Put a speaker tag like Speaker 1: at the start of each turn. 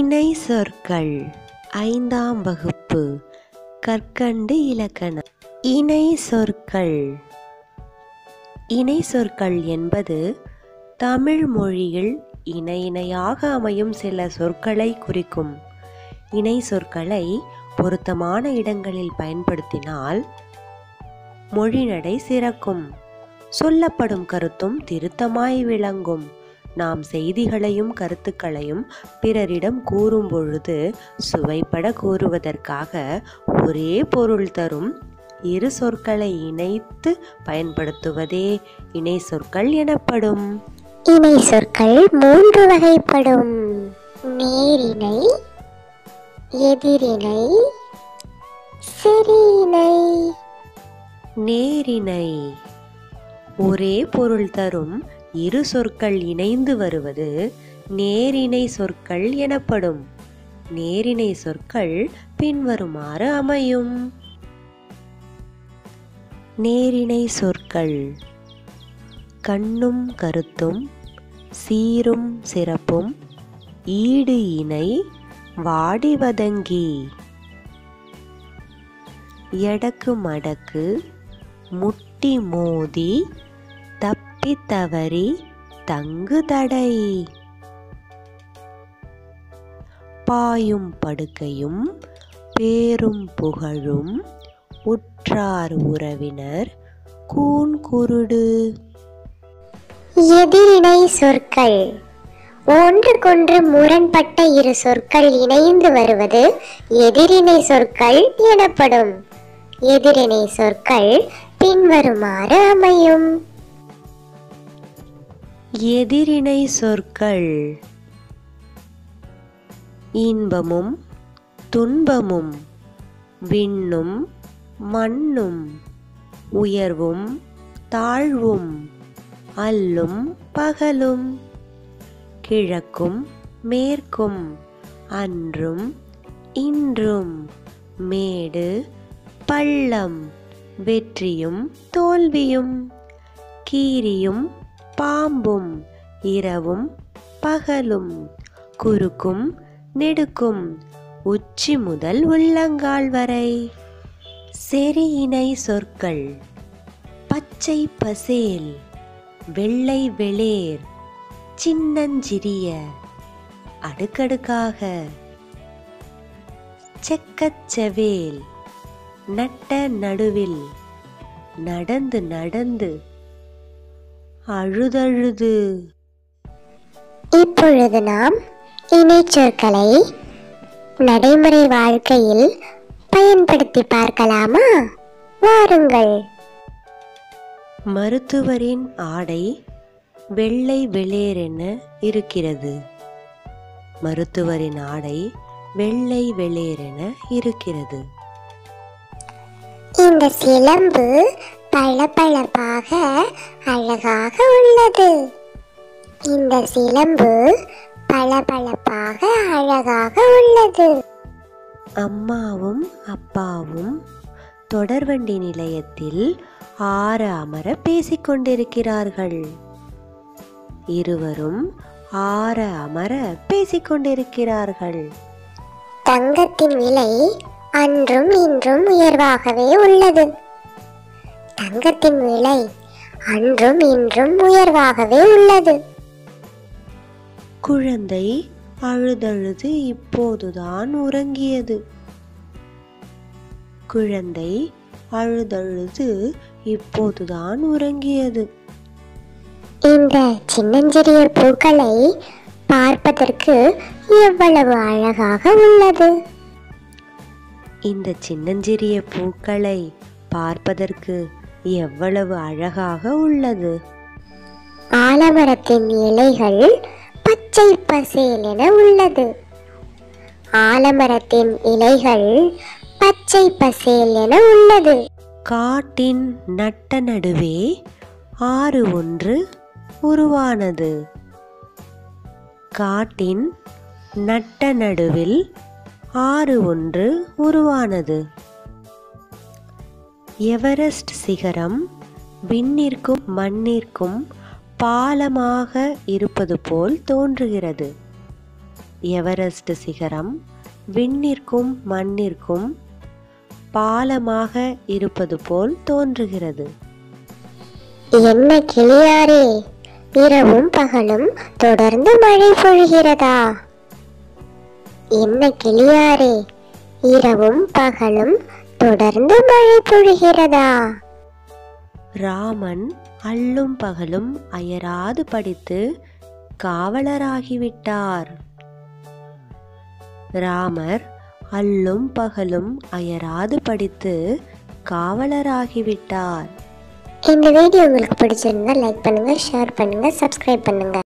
Speaker 1: இணை சொற்கள் ஐந்தாம் வகுப்பு கற்கண்டு இலக்கணம் இணை சொற்கள் இணை சொற்கள் என்பது தமிழ் மொழியில் இணை இணையாக அமையும் சில சொற்களை குறிக்கும் இணை சொற்களை பொருத்தமான இடங்களில் பயன்படுத்தினால் மொழிநடை சிறக்கும் சொல்லப்படும் கருத்தும் திருத்தமாய் விளங்கும் நாம் செய்திகளையும் கருத்துக்களையும் பிறரிடம் கூறும் பொழுது சுவைப்பட கூறுவதற்காக ஒரே பொருள் தரும் இரு சொற்களை இணைத்து பயன்படுத்துவதே இணை சொற்கள் எனப்படும்
Speaker 2: இணை சொற்கள் மூன்று வகைப்படும் நேரிணை எதிரிணை செரியிணை
Speaker 1: நேரிணை ஒரே பொருள் தரும் இரு சொற்கள் இணைந்து வருவது நேரிணை சொற்கள் எனப்படும் நேரிணை சொற்கள் பின்வருமாறு அமையும் நேரிணை சொற்கள் கண்ணும் கருத்தும் சீரும் சிறப்பும் ஈடு இணை வாடிவதங்கி எடக்கு மடக்கு முட்டி மோதி தப்பி தவறி தங்கு தடை பாயும் படுக்கையும் பேரும் புகழும் உற்றார் உறவினர் கூன் குருடு
Speaker 2: எதிரிணை சொற்கள் ஒன்றுக்கொன்று முரண்பட்ட இரு சொற்கள் இணைந்து வருவது எதிரிணை சொற்கள் எனப்படும் எதிரிணை சொற்கள் பின்வருமாறு அமையும்
Speaker 1: எதிரிணை சொற்கள் இன்பமும் துன்பமும் விண்ணும் மண்ணும் உயர்வும் தாழ்வும் அல்லும் பகலும் கிழக்கும் மேற்கும் அன்றும் இன்றும் மேடு பள்ளம் வெற்றியும் தோல்வியும் கீரியும் பாம்பும் இரவும் பகலும் குறுக்கும் நெடுக்கும் உச்சி முதல் உள்ளங்கால் வரை செரி இணை சொற்கள் பச்சை பசேல் வெள்ளை வெளிர் சின்னஞ்சிறிய அடுக்கடுக்காக செக்கச்செவேல் நட்ட நடுவில் நடந்து நடந்து அழுதழுது
Speaker 2: இப்பொழுது நாம் இணைச்சொற்களை நடைமுறை வாழ்க்கையில் பயன்படுத்தி பார்க்கலாமா வாருங்கள்
Speaker 1: மருத்துவரின் ஆடை வெள்ளை வெளிரென இருக்கிறது மருத்துவரின் ஆடை வெள்ளை வெளிரென இருக்கிறது
Speaker 2: இந்த சிலம்பு பளபளப்பாக அழகாக உள்ளது இந்த சிலம்பு பளபளப்பாக அழகாக உள்ளது
Speaker 1: அம்மாவும் அப்பாவும் தொடர்வண்டி நிலையத்தில் ஆற அமர பேசிக்கொண்டிருக்கிறார்கள் இருவரும் ஆற அமர பேசிக்கொண்டிருக்கிறார்கள்
Speaker 2: தங்கத்தின் விலை அன்றும் இன்றும் உயர்வாகவே உள்ளது தங்கத்தின் விலை அன்றும் இன்றும் உயர்வாகவே உள்ளது
Speaker 1: குழந்தை அழுதழுது இப்போதுதான் உறங்கியது குழந்தை அழுதழுது இப்போதுதான் உறங்கியது
Speaker 2: இந்த சின்னஞ்சிறிய பூக்களை பார்ப்பதற்கு எவ்வளவு அழகாக உள்ளது
Speaker 1: இந்த சின்னஞ்சிறிய பூக்களை பார்ப்பதற்கு எவ்வளவு அழகாக உள்ளது
Speaker 2: ஆலமரத்தின் இலைகள் பச்சை பசேல் என உள்ளது ஆலமரத்தின் இலைகள் பச்சை பசேல் என உள்ளது
Speaker 1: காட்டின் நட்ட நடுவே ஆறு ஒன்று உருவானது காட்டின் நட்ட நடுவில் ஆறு ஒன்று உருவானது எவரெஸ்ட் சிகரம் விண்ணிற்கும் மண்ணிற்கும் பாலமாக இருப்பது போல் தோன்றுகிறது எவரெஸ்ட் சிகரம் விண்ணிற்கும் மண்ணிற்கும் பாலமாக இருப்பது போல் தோன்றுகிறது
Speaker 2: என்ன கிளியாரே இரவும் பகலும் தொடர்ந்து மழை பொழிகிறதா என்ன கிளியாரே இரவும் பகலும் தொடர்ந்து மழை பொழிகிறதா
Speaker 1: ராமன் அல்லும் பகலும் அயராது படித்து காவலராகிவிட்டார் ராமர் அல்லும் பகலும் அயராது படித்து காவலராகிவிட்டார்
Speaker 2: இந்த வீடியோ உங்களுக்கு பிடிச்சிருந்தா லைக் பண்ணுங்க ஷேர் பண்ணுங்க சப்ஸ்கிரைப் பண்ணுங்க